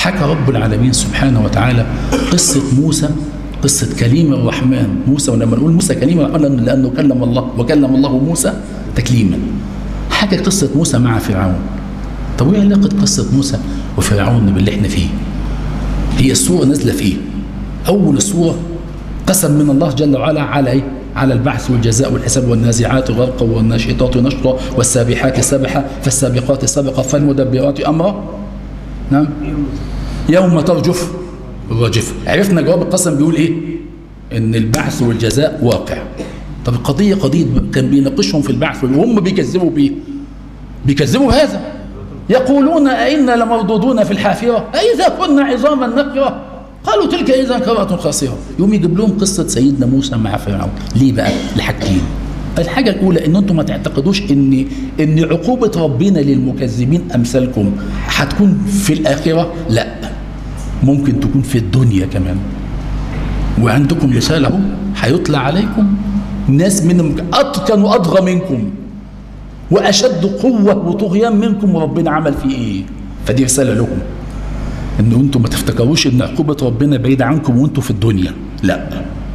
حكى رب العالمين سبحانه وتعالى قصة موسى قصة كليم الرحمن موسى ولما نقول موسى كليم الرحمن لأنه كلم الله وكلم الله موسى تكليما حكى قصة موسى مع فرعون طب وايه علاقة قصة موسى وفرعون باللي احنا فيه هي السورة نازلة في ايه أول السورة قسم من الله جل وعلا على ايه على البعث والجزاء والحساب والنازعات غرقا والناشطات نشطا والسابحات سبحا فالسابقات سبقا فالمدبرات أمرا نعم يوم ترجف الرجف عرفنا جواب القسم بيقول ايه ان البعث والجزاء واقع طب القضية قضية كان بيناقشهم في البعث وهم بيكذبوا بيه بيكذبوا هذا يقولون أئنا لمردودون في الحافرة أئذا كنا عظاما نكرة قالوا تلك إذا كرة خاسرة يوم يجيب لهم قصة سيدنا موسى مع فرعون ليه بقى لحاجتين الحاجة الأولى إن أنتم ما تعتقدوش إن إن عقوبة ربنا للمكذبين أمثالكم هتكون في الآخرة لا ممكن تكون في الدنيا كمان وعندكم رسالة هيطلع عليكم ناس من أتقن وأضغى منكم وأشد قوة وطغيان منكم وربنا عمل فيه إيه فدي رسالة لكم إن أنتم ما تفتكروش إن عقوبة ربنا بعيدة عنكم وأنتم في الدنيا لا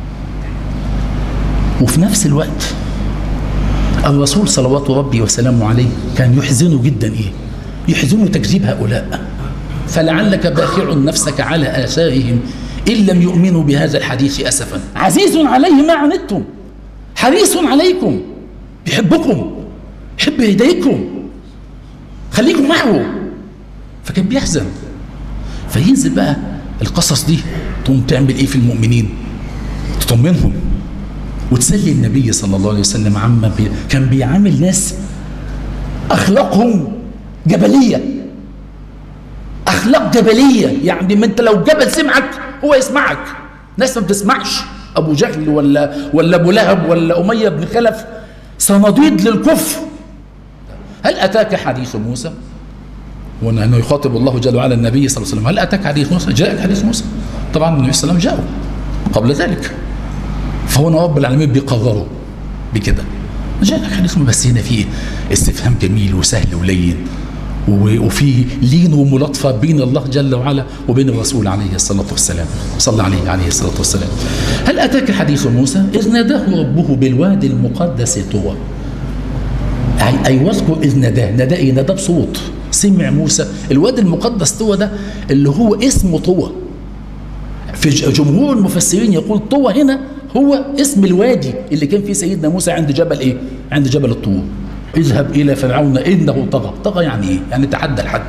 وفي نفس الوقت الرسول صلوات ربي وسلامه عليه كان يحزنه جدا إيه يحزنه تكذيب هؤلاء فلعلك باخع نفسك على آثارهم إن لم يؤمنوا بهذا الحديث أسفا عزيز عليه ما عنتم حريص عليكم يحبكم يحب هدايتكم خليكم معه فكان بيحزن فينزل بقى القصص دي تقوم تعمل ايه في المؤمنين تطمنهم وتسلي النبي صلى الله عليه وسلم عما بي كان بيعامل ناس اخلاقهم جبليه اخلاق جبليه يعني ما انت لو جبل سمعك هو يسمعك ناس ما بتسمعش ابو جهل ولا ولا ابو لهب ولا اميه بن خلف صناديد للكفر هل اتاك حديث موسى وانه يخاطب الله جل وعلا النبي صلى الله عليه وسلم هل اتاك حديث موسى جاءك حديث موسى طبعا النبي صلى الله عليه وسلم جاءه قبل ذلك فهنا رب العالمين بيقرره بكده جاءك حديث موسى بس هنا فيه استفهام جميل وسهل ولين وفي لين وملاطفة بين الله جل وعلا وبين الرسول عليه الصلاة والسلام صلى عليه عليه الصلاة والسلام هل أتاك حديث موسى إذ ناداه ربه بالوادي المقدس طوى أي, أي واذكر إذ ناداه ناداه إيه ناداه بصوت سمع موسى الوادي المقدس طوى ده اللي هو اسمه طوى في جمهور المفسرين يقول طوى هنا هو اسم الوادي اللي كان فيه سيدنا موسى عند جبل ايه عند جبل الطور اذهب الى فرعون انه طغى طغى يعني ايه يعني تعدى الحد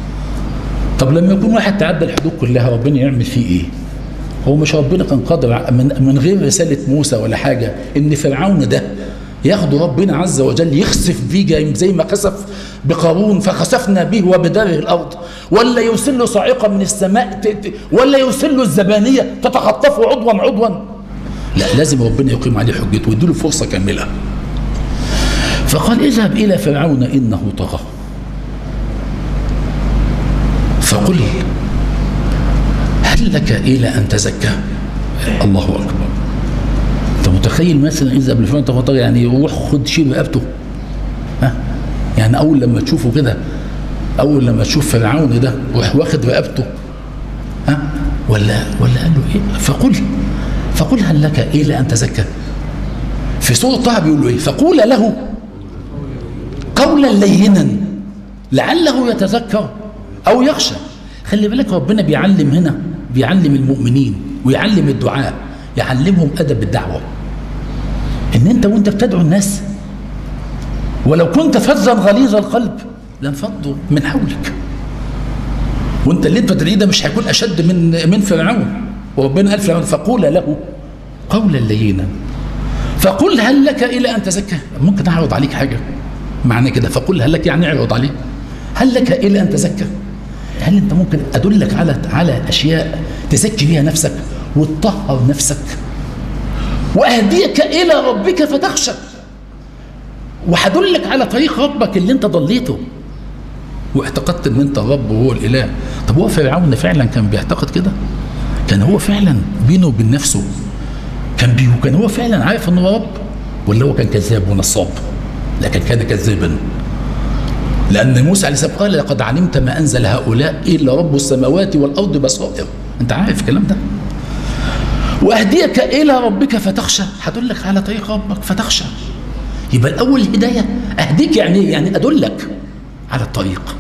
طب لما يكون واحد تعدى الحدود كلها ربنا يعمل فيه ايه هو مش ربنا كان قادر من, من غير رسالة موسى ولا حاجة ان فرعون ده ياخد ربنا عز وجل يخسف بيه زي ما خسف بقارون فخسفنا به وبداره الارض ولا يرسل له صاعقه من السماء ولا يرسل له الزبانيه تتخطفه عضوا عضوا لا لازم ربنا يقيم عليه حجته ويديله فرصه كامله فقال اذهب الى فرعون انه طغى فقل هل لك الى ان تزكى الله اكبر انت متخيل مثلا اذا قبل فرعون طغى يعني يروح خد شيء رقبته ها يعني اول لما تشوفه كده اول لما تشوف فرعون ده روح واخد رقبته ها ولا ولا قال له ايه فقل فقل هل لك الى ان تزكى في سوره طه بيقول له ايه فقول له قولا لينا لعله يتذكر او يخشى خلي بالك ربنا بيعلم هنا بيعلم المؤمنين ويعلم الدعاء يعلمهم ادب الدعوه ان انت وانت بتدعو الناس ولو كنت فظا غليظ القلب لانفضوا من حولك وانت اللي انت بتدعيه ده مش هيكون اشد من من فرعون وربنا قال فرعون فقول له قولا لينا فقل هل لك الى ان تزكى ممكن اعرض عليك حاجه معنى كده فقل هل لك يعني اعرض عليه هل لك الى ان تزكى هل انت ممكن ادلك على على اشياء تزكي بها نفسك وتطهر نفسك واهديك الى ربك فتخشى وهدلك على طريق ربك اللي انت ضليته واعتقدت ان انت الرب وهو الاله طب هو فرعون فعلا كان بيعتقد كده كان هو فعلا بينه وبين نفسه كان بيه كان هو فعلا عارف انه رب ولا هو كان كذاب ونصاب لكن كان كذابا لأن موسى عليه السلام قال لقد علمت ما أنزل هؤلاء إلا رب السماوات والأرض بصائر أنت عارف الكلام ده وأهديك إلى ربك فتخشى هدلك على طريق ربك فتخشى يبقى الأول الهداية أهديك يعني إيه؟ يعني أدلك على الطريق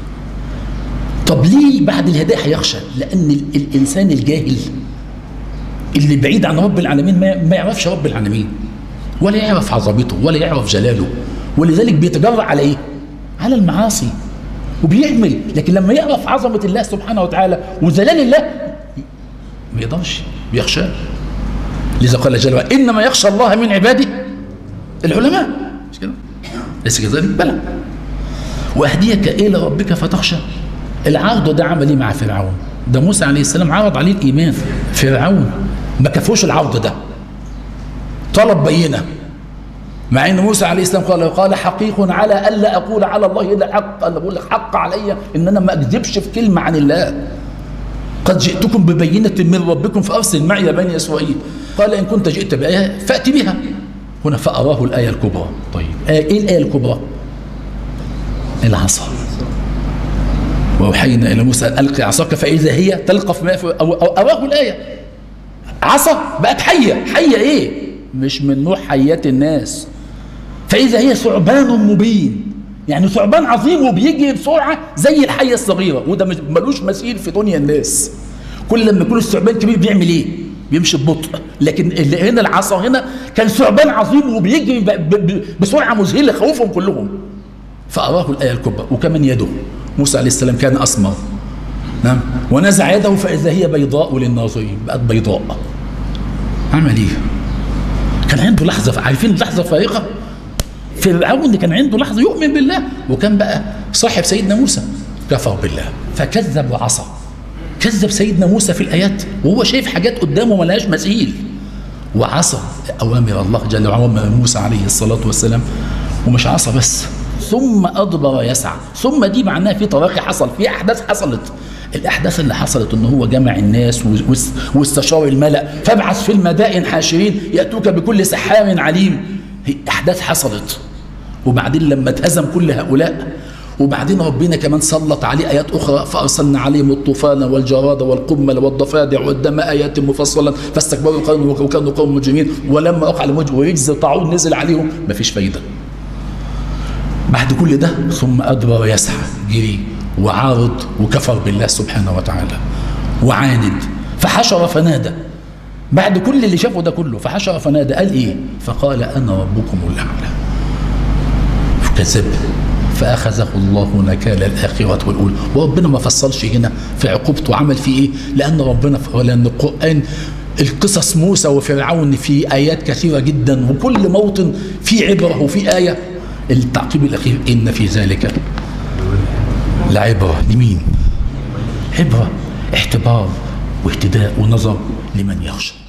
طب ليه بعد الهداية هيخشى لأن ال- الإنسان الجاهل اللي بعيد عن رب العالمين ما ما يعرفش رب العالمين ولا يعرف عظمته ولا يعرف جلاله ولذلك بيتجرأ على ايه على المعاصي وبيعمل لكن لما يعرف عظمة الله سبحانه وتعالى وجلال الله ما يقدرش بيخشاه لذا قال جل وعلا انما يخشى الله من عباده العلماء مش كده ليس كذلك بلى واهديك الى ربك فتخشى العرض ده عمل ايه مع فرعون ده موسى عليه السلام عرض عليه الايمان فرعون ما كفوش العرض ده طلب بينه مع ان موسى عليه السلام قال قال حقيق على الا اقول على الله الا الحق انا بقول لك حق علي ان انا ما اكذبش في كلمه عن الله قد جئتكم ببينه من ربكم فارسل معي بني اسرائيل قال ان كنت جئت بايه فات بها هنا فاراه الايه الكبرى طيب ايه الايه الكبرى العصا واوحينا الى موسى ان القي عصاك فاذا هي تلقف ما في أو أو اراه الايه عصا بقت حيه حيه ايه مش من نوع حيات الناس فاذا هي ثعبان مبين يعني ثعبان عظيم وبيجي بسرعه زي الحيه الصغيره وده مش- ملوش مثيل في دنيا الناس كل لما يكون الثعبان كبير بيعمل ايه بيمشي ببطء لكن اللي هنا العصا هنا كان ثعبان عظيم وبيجري ب- ب- ب- بسرعه مذهله خوفهم كلهم فأراه الآية الكبرى وكمان يده موسى عليه السلام كان أسمر نعم ونزع يده فإذا هي بيضاء للناظرين بقت بيضاء عمل إيه؟ كان عنده لحظة عارفين لحظة فارقة فرعون كان عنده لحظة يؤمن بالله وكان بقى صاحب سيدنا موسى كفر بالله فكذب وعصى كذب سيدنا موسى في الآيات وهو شايف حاجات قدامه ملهاش مثيل وعصى أوامر الله جل وعلا وأوامر موسى عليه الصلاة والسلام ومش عصى بس ثم أدبر يسعى ثم دي معناها في تراخي حصل في أحداث حصلت الأحداث اللي حصلت إن هو جمع الناس واس- واستشار الملأ فابعث في المدائن حاشرين يأتوك بكل سحار عليم هي أحداث حصلت وبعدين لما اتهزم كل هؤلاء وبعدين ربنا كمان سلط عليه آيات أخرى فأرسلنا عليهم الطوفان والجراد والقمل والضفادع والدم آيات مفصلا فاستكبروا وكانوا وكانوا قوم مجرمين ولما وقع الموج ورجز طاعون نزل عليهم مفيش فايدة بعد كل ده ثم أدبر يسعى جري وعارض وكفر بالله سبحانه وتعالى وعاند فحشر فنادى بعد كل اللي شافه ده كله فحشر فنادى قال ايه فقال انا ربكم الاعلى فكذب فاخذه الله نكال الاخره والاولى وربنا ما فصلش هنا في عقوبته عمل فيه ايه لان ربنا لان القران القصص موسى وفرعون في ايات كثيره جدا وكل موطن فيه عبره وفي ايه التعقيب الاخير ان في ذلك لعبره لمين عبره احتبار واهتداء ونظر لمن يخشى